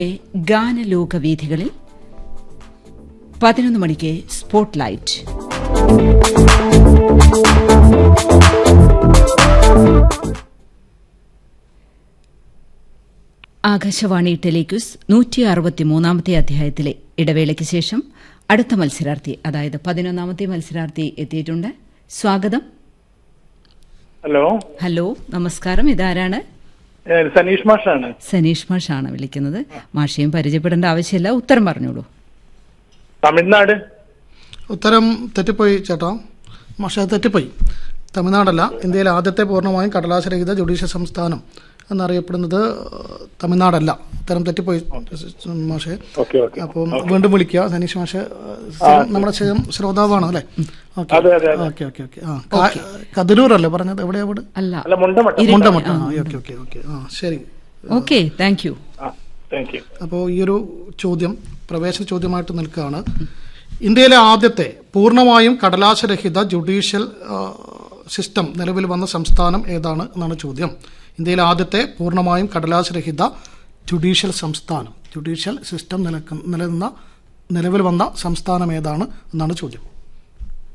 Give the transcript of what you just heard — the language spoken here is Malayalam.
ഗാനലോകവേദികളിൽ പതിനൊന്ന് മണിക്ക് സ്പോട്ട് ലൈറ്റ് ആകാശവാണി ടെലിക്യൂസ് നൂറ്റി അറുപത്തിമൂന്നാമത്തെ അധ്യായത്തിലെ ഇടവേളയ്ക്ക് ശേഷം അടുത്ത മത്സരാർത്ഥി അതായത് പതിനൊന്നാമത്തെ മത്സരാർത്ഥി എത്തിയിട്ടുണ്ട് സ്വാഗതം ഹലോ ഹലോ നമസ്കാരം ഇതാരാണ് ഏ, സനീഷ് മാഷാണ് സനീഷ് മാഷാണ് വിളിക്കുന്നത് മാഷയും പരിചയപ്പെടേണ്ട ആവശ്യമില്ല ഉത്തരം പറഞ്ഞോളൂ തമിഴ്നാട് ഉത്തരം തെറ്റിപ്പോയി ചേട്ടാ പക്ഷേ അത് തെറ്റിപ്പോയി തമിഴ്നാടല്ല ഇന്ത്യയിലെ ആദ്യത്തെ പൂർണ്ണമായും കടലാശരഹിത ജുഡീഷ്യൽ സംസ്ഥാനം എന്നറിയപ്പെടുന്നത് തമിഴ്നാടല്ല ഉത്തരം തെറ്റിപ്പോയി മാഷെ ഓക്കെ ഓക്കെ അപ്പോൾ വീണ്ടും വിളിക്കുക സനീഷ് മാഷ് സ്ഥിരം നമ്മുടെ സ്ഥിരം ശ്രോതാവാണ് അല്ലേ ഓക്കെ അതെ അതെ അതെ ഓക്കെ ഓക്കെ ഓക്കെ ആ കാ- കതിരൂരല്ലേ പറഞ്ഞത് എവിടെയാ വീട് അല്ല അല്ല മുണ്ടമട്ട മുണ്ടമട്ട ആ ഓക്കെ ഓക്കെ ഓക്കെ ആ ശരി ഓക്കെ താങ്ക് യു ആ താങ്ക് യു അപ്പോൾ ഈ ഒരു ചോദ്യം പ്രവേശന ചോദ്യമായിട്ട് നിൽക്കുകയാണ് ഇന്ത്യയിലെ ആദ്യത്തെ പൂർണ്ണമായും കടലാശരഹിത ജുഡീഷ്യൽ ആ, സിസ്റ്റം നിലവിൽ വന്ന സംസ്ഥാനം ഏതാണ് എന്നാണ് ചോദ്യം ഇന്ത്യയിലെ ആദ്യത്തെ പൂർണ്ണമായും കടലാശരഹിത ജുഡീഷ്യൽ സംസ്ഥാനം ജുഡീഷ്യൽ സിസ്റ്റം നിലക്കുന്ന നിലനിന്ന നിലവിൽ വന്ന സംസ്ഥാനം ഏതാണ് എന്നാണ് ചോദ്യം